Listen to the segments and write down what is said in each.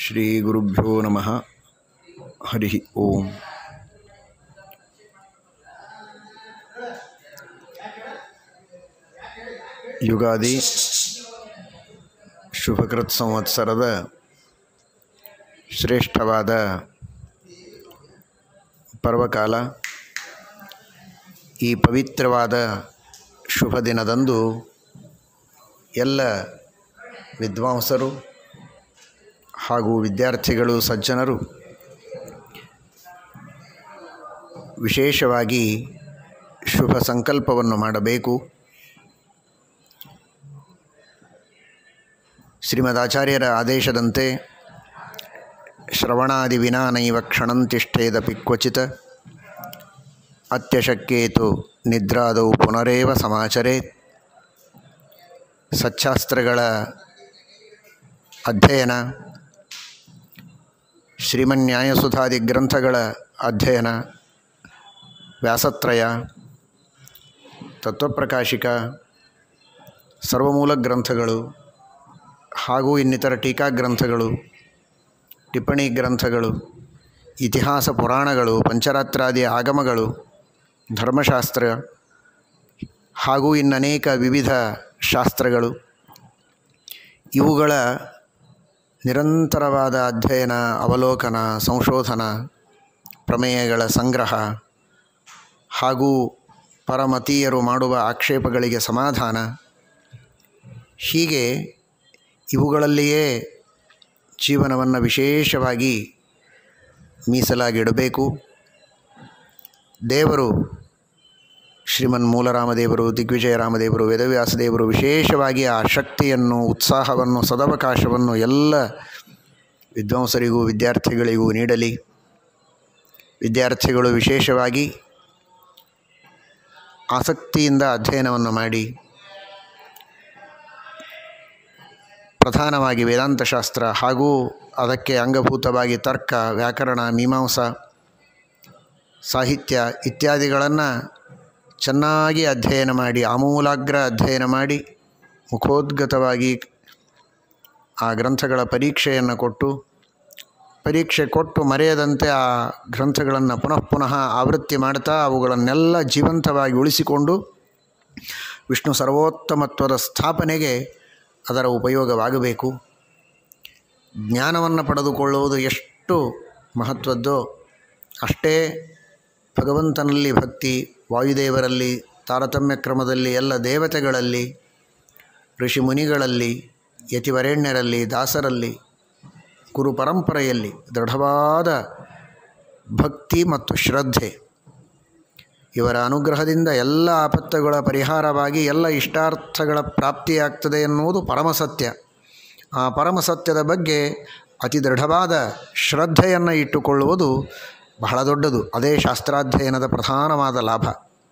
ಶ್ರೀಗುರುಭ್ಯೋ ನಮಃ ಹರಿ ಓಂ ಯುಗಾದಿ ಶುಭಕೃತ್ ಸಂವತ್ಸರದ ಶ್ರೇಷ್ಠವಾದ ಪರ್ವಕಾಲ ಈ ಪವಿತ್ರವಾದ ಶುಭ ದಿನದಂದು ಎಲ್ಲ ವಿದ್ವಾಂಸರು ಹಾಗೂ ವಿದ್ಯಾರ್ಥಿಗಳು ಸಜ್ಜನರು ವಿಶೇಷವಾಗಿ ಶುಭ ಸಂಕಲ್ಪವನ್ನು ಮಾಡಬೇಕು ಶ್ರೀಮದಾಚಾರ್ಯರ ಆದೇಶದಂತೆ ಶ್ರವಣಾದಿ ವಿನಾ ನೈವ ಕ್ಷಣಂತಿಷ್ಠೇದಪಿ ಕ್ವಚಿತ್ ಅತ್ಯಶಕ್ಯೇತು ನಿದ್ರಾದೌ ಪುನರೇವ ಸಮಾಚರೇ ಸಚ್ಚಾಸ್ತ್ರಗಳ ಅಧ್ಯಯನ ಶ್ರೀಮನ್ಯಾಯಸುಧಾದಿ ಗ್ರಂಥಗಳ ಅಧ್ಯಯನ ವ್ಯಾಸತ್ರಯ ತತ್ವಪ್ರಕಾಶಿಕ ಸರ್ವಮೂಲ ಗ್ರಂಥಗಳು ಹಾಗೂ ಇನ್ನಿತರ ಟೀಕಾ ಗ್ರಂಥಗಳು ಟಿಪ್ಪಣಿ ಗ್ರಂಥಗಳು ಇತಿಹಾಸ ಪುರಾಣಗಳು ಪಂಚರಾತ್ರಾದಿ ಆಗಮಗಳು ಧರ್ಮಶಾಸ್ತ್ರ ಹಾಗೂ ಇನ್ನನೇಕ ವಿವಿಧ ಶಾಸ್ತ್ರಗಳು ಇವುಗಳ ನಿರಂತರವಾದ ಅಧ್ಯಯನ ಅವಲೋಕನ ಸಂಶೋಧನ ಪ್ರಮೇಯಗಳ ಸಂಗ್ರಹ ಹಾಗೂ ಪರಮತೀಯರು ಮಾಡುವ ಆಕ್ಷೇಪಗಳಿಗೆ ಸಮಾಧಾನ ಹೀಗೆ ಇವುಗಳಲ್ಲಿಯೇ ಜೀವನವನ್ನು ವಿಶೇಷವಾಗಿ ಮೀಸಲಾಗಿಡಬೇಕು ದೇವರು ಶ್ರೀಮನ್ ಮೂಲರಾಮದೇವರು ದಿಗ್ವಿಜಯ ರಾಮದೇವರು ವೇದವ್ಯಾಸದೇವರು ವಿಶೇಷವಾಗಿ ಆ ಶಕ್ತಿಯನ್ನು ಉತ್ಸಾಹವನ್ನು ಸದವಕಾಶವನ್ನು ಎಲ್ಲ ವಿದ್ವಾಂಸರಿಗೂ ವಿದ್ಯಾರ್ಥಿಗಳಿಗೂ ನೀಡಲಿ ವಿದ್ಯಾರ್ಥಿಗಳು ವಿಶೇಷವಾಗಿ ಆಸಕ್ತಿಯಿಂದ ಅಧ್ಯಯನವನ್ನು ಮಾಡಿ ಪ್ರಧಾನವಾಗಿ ವೇದಾಂತಶಾಸ್ತ್ರ ಹಾಗೂ ಅದಕ್ಕೆ ಅಂಗಭೂತವಾಗಿ ತರ್ಕ ವ್ಯಾಕರಣ ಮೀಮಾಂಸಾ ಸಾಹಿತ್ಯ ಇತ್ಯಾದಿಗಳನ್ನು ಚೆನ್ನಾಗಿ ಅಧ್ಯಯನ ಮಾಡಿ ಆಮೂಲಾಗ್ರ ಅಧ್ಯಯನ ಮಾಡಿ ಮುಖೋದ್ಗತವಾಗಿ ಆ ಗ್ರಂಥಗಳ ಪರೀಕ್ಷೆಯನ್ನು ಕೊಟ್ಟು ಪರೀಕ್ಷೆ ಕೊಟ್ಟು ಮರೆಯದಂತೆ ಆ ಗ್ರಂಥಗಳನ್ನು ಪುನಃ ಪುನಃ ಆವೃತ್ತಿ ಮಾಡ್ತಾ ಅವುಗಳನ್ನೆಲ್ಲ ಜೀವಂತವಾಗಿ ಉಳಿಸಿಕೊಂಡು ವಿಷ್ಣು ಸರ್ವೋತ್ತಮತ್ವದ ಸ್ಥಾಪನೆಗೆ ಅದರ ಉಪಯೋಗವಾಗಬೇಕು ಜ್ಞಾನವನ್ನು ಪಡೆದುಕೊಳ್ಳುವುದು ಎಷ್ಟು ಮಹತ್ವದ್ದೋ ಅಷ್ಟೇ ಭಗವಂತನಲ್ಲಿ ಭಕ್ತಿ ವಾಯುದೇವರಲ್ಲಿ ತಾರತಮ್ಯ ಕ್ರಮದಲ್ಲಿ ಎಲ್ಲ ದೇವತೆಗಳಲ್ಲಿ ಋಷಿ ಮುನಿಗಳಲ್ಲಿ ಯತಿವರೇಣ್ಯರಲ್ಲಿ ದಾಸರಲ್ಲಿ ಗುರು ಪರಂಪರೆಯಲ್ಲಿ ದೃಢವಾದ ಭಕ್ತಿ ಮತ್ತು ಶ್ರದ್ಧೆ ಇವರ ಅನುಗ್ರಹದಿಂದ ಎಲ್ಲ ಆಪತ್ತುಗಳ ಪರಿಹಾರವಾಗಿ ಎಲ್ಲ ಇಷ್ಟಾರ್ಥಗಳ ಪ್ರಾಪ್ತಿಯಾಗ್ತದೆ ಎನ್ನುವುದು ಪರಮಸತ್ಯ ಆ ಪರಮಸತ್ಯದ ಬಗ್ಗೆ ಅತಿ ದೃಢವಾದ ಶ್ರದ್ಧೆಯನ್ನು ಇಟ್ಟುಕೊಳ್ಳುವುದು ಬಹಳ ದೊಡ್ಡದು ಅದೇ ಶಾಸ್ತ್ರಾಧ್ಯಯನದ ಪ್ರಧಾನವಾದ ಲಾಭ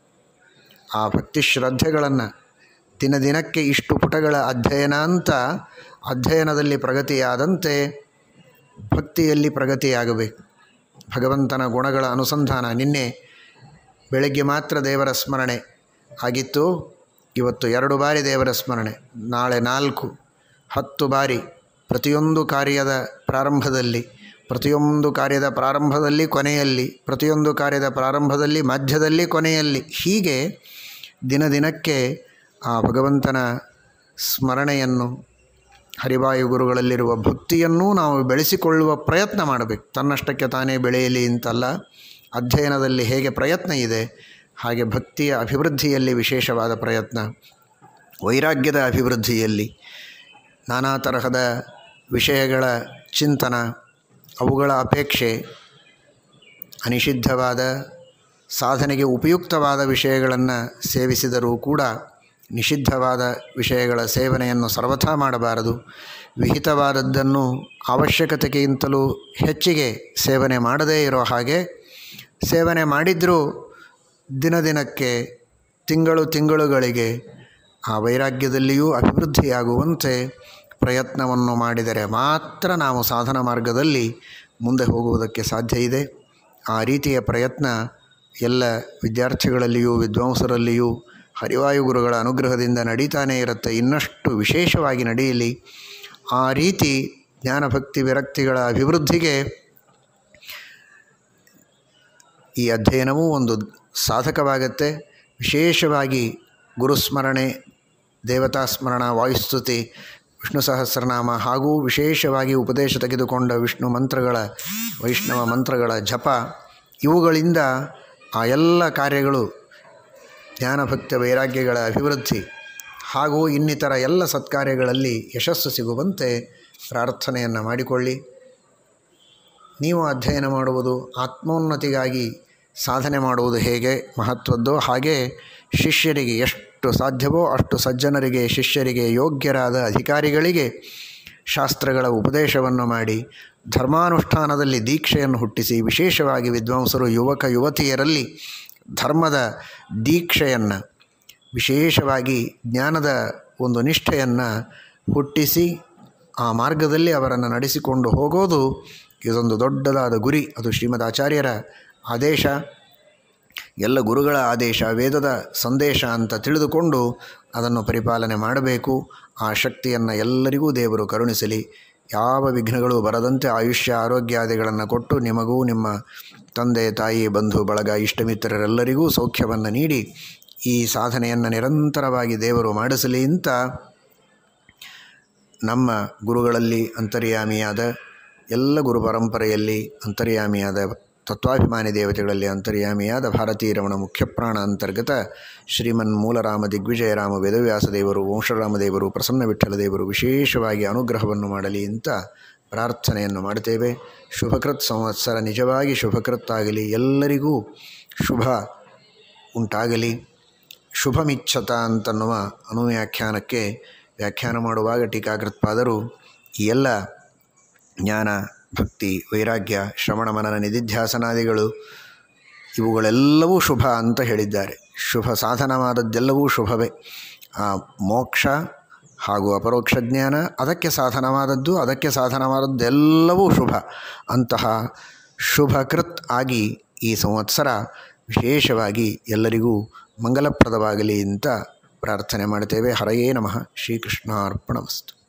ಆ ಭಕ್ತಿ ಶ್ರದ್ಧೆಗಳನ್ನು ದಿನ ದಿನಕ್ಕೆ ಇಷ್ಟು ಪುಟಗಳ ಅಧ್ಯಯನ ಅಂತ ಅಧ್ಯಯನದಲ್ಲಿ ಪ್ರಗತಿಯಾದಂತೆ ಭಕ್ತಿಯಲ್ಲಿ ಪ್ರಗತಿಯಾಗಬೇಕು ಭಗವಂತನ ಗುಣಗಳ ಅನುಸಂಧಾನ ನಿನ್ನೆ ಬೆಳಗ್ಗೆ ಮಾತ್ರ ದೇವರ ಸ್ಮರಣೆ ಆಗಿತ್ತು ಇವತ್ತು ಎರಡು ಬಾರಿ ದೇವರ ಸ್ಮರಣೆ ನಾಳೆ ನಾಲ್ಕು ಹತ್ತು ಬಾರಿ ಪ್ರತಿಯೊಂದು ಕಾರ್ಯದ ಪ್ರಾರಂಭದಲ್ಲಿ ಪ್ರತಿಯೊಂದು ಕಾರ್ಯದ ಪ್ರಾರಂಭದಲ್ಲಿ ಕೊನೆಯಲ್ಲಿ ಪ್ರತಿಯೊಂದು ಕಾರ್ಯದ ಪ್ರಾರಂಭದಲ್ಲಿ ಮಧ್ಯದಲ್ಲಿ ಕೊನೆಯಲ್ಲಿ ಹೀಗೆ ದಿನ ದಿನಕ್ಕೆ ಆ ಭಗವಂತನ ಸ್ಮರಣೆಯನ್ನು ಹರಿವಾಯು ಗುರುಗಳಲ್ಲಿರುವ ಭಕ್ತಿಯನ್ನೂ ನಾವು ಬೆಳೆಸಿಕೊಳ್ಳುವ ಪ್ರಯತ್ನ ಮಾಡಬೇಕು ತನ್ನಷ್ಟಕ್ಕೆ ತಾನೇ ಬೆಳೆಯಲಿ ಅಂತಲ್ಲ ಅಧ್ಯಯನದಲ್ಲಿ ಹೇಗೆ ಪ್ರಯತ್ನ ಇದೆ ಹಾಗೆ ಭಕ್ತಿಯ ಅಭಿವೃದ್ಧಿಯಲ್ಲಿ ವಿಶೇಷವಾದ ಪ್ರಯತ್ನ ವೈರಾಗ್ಯದ ಅಭಿವೃದ್ಧಿಯಲ್ಲಿ ನಾನಾ ತರಹದ ವಿಷಯಗಳ ಚಿಂತನ ಅವುಗಳ ಅಪೇಕ್ಷೆ ಅನಿಷಿದ್ಧವಾದ ಸಾಧನೆಗೆ ಉಪಯುಕ್ತವಾದ ವಿಷಯಗಳನ್ನು ಸೇವಿಸಿದರೂ ಕೂಡ ನಿಷಿದ್ಧವಾದ ವಿಷಯಗಳ ಸೇವನೆಯನ್ನು ಸರ್ವಥಾ ಮಾಡಬಾರದು ವಿಹಿತವಾದದ್ದನ್ನು ಅವಶ್ಯಕತೆಗಿಂತಲೂ ಹೆಚ್ಚಿಗೆ ಸೇವನೆ ಮಾಡದೇ ಇರೋ ಹಾಗೆ ಸೇವನೆ ಮಾಡಿದರೂ ದಿನ ದಿನಕ್ಕೆ ತಿಂಗಳು ತಿಂಗಳುಗಳಿಗೆ ಆ ವೈರಾಗ್ಯದಲ್ಲಿಯೂ ಅಭಿವೃದ್ಧಿಯಾಗುವಂತೆ ಪ್ರಯತ್ನವನ್ನು ಮಾಡಿದರೆ ಮಾತ್ರ ನಾವು ಸಾಧನ ಮಾರ್ಗದಲ್ಲಿ ಮುಂದೆ ಹೋಗುವುದಕ್ಕೆ ಸಾಧ್ಯ ಇದೆ ಆ ರೀತಿಯ ಪ್ರಯತ್ನ ಎಲ್ಲ ವಿದ್ಯಾರ್ಥಿಗಳಲ್ಲಿಯೂ ವಿದ್ವಾಂಸರಲ್ಲಿಯೂ ಹರಿವಾಯು ಗುರುಗಳ ಅನುಗ್ರಹದಿಂದ ನಡೀತಾನೇ ಇರುತ್ತೆ ಇನ್ನಷ್ಟು ವಿಶೇಷವಾಗಿ ನಡೆಯಲಿ ಆ ರೀತಿ ಜ್ಞಾನಭಕ್ತಿ ವಿರಕ್ತಿಗಳ ಅಭಿವೃದ್ಧಿಗೆ ಈ ಅಧ್ಯಯನವೂ ಒಂದು ಸಾಧಕವಾಗತ್ತೆ ವಿಶೇಷವಾಗಿ ಗುರುಸ್ಮರಣೆ ದೇವತಾ ಸ್ಮರಣ ವಾಯುಸ್ತುತಿ ವಿಷ್ಣು ಸಹಸ್ರನಾಮ ಹಾಗೂ ವಿಶೇಷವಾಗಿ ಉಪದೇಶ ತೆಗೆದುಕೊಂಡ ವಿಷ್ಣು ಮಂತ್ರಗಳ ವೈಷ್ಣವ ಮಂತ್ರಗಳ ಜಪ ಇವುಗಳಿಂದ ಆ ಎಲ್ಲ ಕಾರ್ಯಗಳು ಜ್ಞಾನಭಕ್ತ ವೈರಾಗ್ಯಗಳ ಅಭಿವೃದ್ಧಿ ಹಾಗೂ ಇನ್ನಿತರ ಎಲ್ಲ ಸತ್ಕಾರ್ಯಗಳಲ್ಲಿ ಯಶಸ್ಸು ಸಿಗುವಂತೆ ಪ್ರಾರ್ಥನೆಯನ್ನು ಮಾಡಿಕೊಳ್ಳಿ ನೀವು ಅಧ್ಯಯನ ಮಾಡುವುದು ಆತ್ಮೋನ್ನತಿಗಾಗಿ ಸಾಧನೆ ಮಾಡುವುದು ಹೇಗೆ ಮಹತ್ವದ್ದೋ ಹಾಗೆ ಶಿಷ್ಯರಿಗೆ ಎಷ್ಟು ಸಾಧ್ಯವೋ ಅಷ್ಟು ಸಜ್ಜನರಿಗೆ ಶಿಷ್ಯರಿಗೆ ಯೋಗ್ಯರಾದ ಅಧಿಕಾರಿಗಳಿಗೆ ಶಾಸ್ತ್ರಗಳ ಉಪದೇಶವನ್ನು ಮಾಡಿ ಧರ್ಮಾನುಷ್ಠಾನದಲ್ಲಿ ದೀಕ್ಷೆಯನ್ನು ಹುಟ್ಟಿಸಿ ವಿಶೇಷವಾಗಿ ವಿದ್ವಾಂಸರು ಯುವಕ ಯುವತಿಯರಲ್ಲಿ ಧರ್ಮದ ದೀಕ್ಷೆಯನ್ನು ವಿಶೇಷವಾಗಿ ಜ್ಞಾನದ ಒಂದು ನಿಷ್ಠೆಯನ್ನು ಹುಟ್ಟಿಸಿ ಆ ಮಾರ್ಗದಲ್ಲಿ ಅವರನ್ನು ನಡೆಸಿಕೊಂಡು ಹೋಗೋದು ಇದೊಂದು ದೊಡ್ಡದಾದ ಗುರಿ ಅದು ಶ್ರೀಮದ್ ಆಚಾರ್ಯರ ಆದೇಶ ಎಲ್ಲ ಗುರುಗಳ ಆದೇಶ ವೇದದ ಸಂದೇಶ ಅಂತ ತಿಳಿದುಕೊಂಡು ಅದನ್ನು ಪರಿಪಾಲನೆ ಮಾಡಬೇಕು ಆ ಶಕ್ತಿಯನ್ನು ಎಲ್ಲರಿಗೂ ದೇವರು ಕರುಣಿಸಲಿ ಯಾವ ವಿಘ್ನಗಳು ಬರದಂತೆ ಆಯುಷ್ಯ ಆರೋಗ್ಯಾದಿಗಳನ್ನು ಕೊಟ್ಟು ನಿಮಗೂ ನಿಮ್ಮ ತಂದೆ ತಾಯಿ ಬಂಧು ಬಳಗ ಇಷ್ಟಮಿತ್ರರೆಲ್ಲರಿಗೂ ಸೌಖ್ಯವನ್ನು ನೀಡಿ ಈ ಸಾಧನೆಯನ್ನು ನಿರಂತರವಾಗಿ ದೇವರು ಮಾಡಿಸಲಿ ಅಂತ ನಮ್ಮ ಗುರುಗಳಲ್ಲಿ ಅಂತರ್ಯಾಮಿಯಾದ ಎಲ್ಲ ಗುರು ಪರಂಪರೆಯಲ್ಲಿ ಅಂತರ್ಯಾಮಿಯಾದ ತತ್ವಾಭಿಮಾನಿ ದೇವತೆಗಳಲ್ಲಿ ಅಂತರ್ಯಾಮಿಯಾದ ಭಾರತೀಯ ರಮಣ ಮುಖ್ಯಪ್ರಾಣ ಅಂತರ್ಗತ ಶ್ರೀಮನ್ ಮೂಲರಾಮ ದಿಗ್ವಿಜಯರಾಮ ವೇದವ್ಯಾಸ ದೇವರು ವಂಶರಾಮದೇವರು ಪ್ರಸನ್ನ ವಿಠಲ ದೇವರು ವಿಶೇಷವಾಗಿ ಅನುಗ್ರಹವನ್ನು ಮಾಡಲಿ ಅಂತ ಪ್ರಾರ್ಥನೆಯನ್ನು ಮಾಡ್ತೇವೆ ಶುಭಕೃತ್ ಸಂವತ್ಸರ ನಿಜವಾಗಿ ಶುಭಕೃತ್ತಾಗಲಿ ಎಲ್ಲರಿಗೂ ಶುಭ ಉಂಟಾಗಲಿ ಶುಭಮಿಚ್ಛತ ಅಂತನ್ನುವ ಅನುವ್ಯಾಖ್ಯಾನಕ್ಕೆ ವ್ಯಾಖ್ಯಾನ ಮಾಡುವಾಗ ಟೀಕಾಕೃತ್ಪಾದರು ಈ ಎಲ್ಲ ಜ್ಞಾನ ಭಕ್ತಿ ವೈರಾಗ್ಯ ಶ್ರವಣ ಮನನ ನಿಧಿಧ್ಯಾಸನಾದಿಗಳು ಇವುಗಳೆಲ್ಲವೂ ಶುಭ ಅಂತ ಹೇಳಿದ್ದಾರೆ ಶುಭ ಸಾಧನವಾದದ್ದೆಲ್ಲವೂ ಶುಭವೇ ಆ ಮೋಕ್ಷ ಹಾಗೂ ಅಪರೋಕ್ಷ ಜ್ಞಾನ ಅದಕ್ಕೆ ಸಾಧನವಾದದ್ದು ಅದಕ್ಕೆ ಸಾಧನವಾದದ್ದೆಲ್ಲವೂ ಶುಭ ಅಂತಹ ಶುಭಕೃತ್ ಆಗಿ ಈ ಸಂವತ್ಸರ ವಿಶೇಷವಾಗಿ ಎಲ್ಲರಿಗೂ ಮಂಗಲಪ್ರದವಾಗಲಿ ಅಂತ ಪ್ರಾರ್ಥನೆ ಮಾಡ್ತೇವೆ ಹರಯೇ ನಮಃ ಶ್ರೀಕೃಷ್ಣಾರ್ಪಣಮಸ್ತು